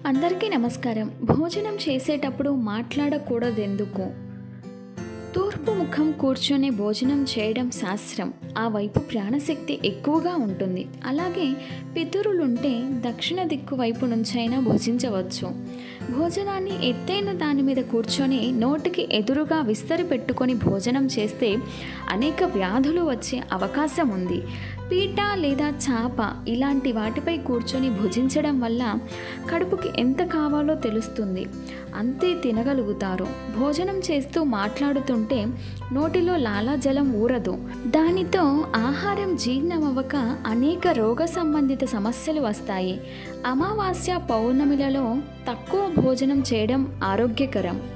అందరికీ నమస్కారం భోజనం చేసేటప్పుడు మాట్లాడకూడదెందుకు తూర్పు ముఖం కూర్చొని భోజనం చేయడం శాస్త్రం ఆ వైపు ప్రాణశక్తి ఎక్కువగా ఉంటుంది అలాగే పితరులుంటే దక్షిణ దిక్కు వైపు నుంచైనా భుజించవచ్చు భోజనాన్ని ఎత్తైన దాని మీద కూర్చొని నోటికి ఎదురుగా విస్తరి పెట్టుకొని భోజనం చేస్తే అనేక వ్యాధులు వచ్చే అవకాశం ఉంది పీట లేదా చాప ఇలాంటి వాటిపై కూర్చొని భుజించడం వల్ల కడుపుకి ఎంత కావాలో తెలుస్తుంది అంతే తినగలుగుతారు భోజనం చేస్తూ మాట్లాడుతుంటే నోటిలో లాలాజలం ఊరదు దానితో ఆహారం జీర్ణమవ్వక అనేక రోగ సంబంధిత సమస్యలు వస్తాయి అమావాస్య పౌర్ణమిలలో తక్కువ భోజనం చేయడం ఆరోగ్యకరం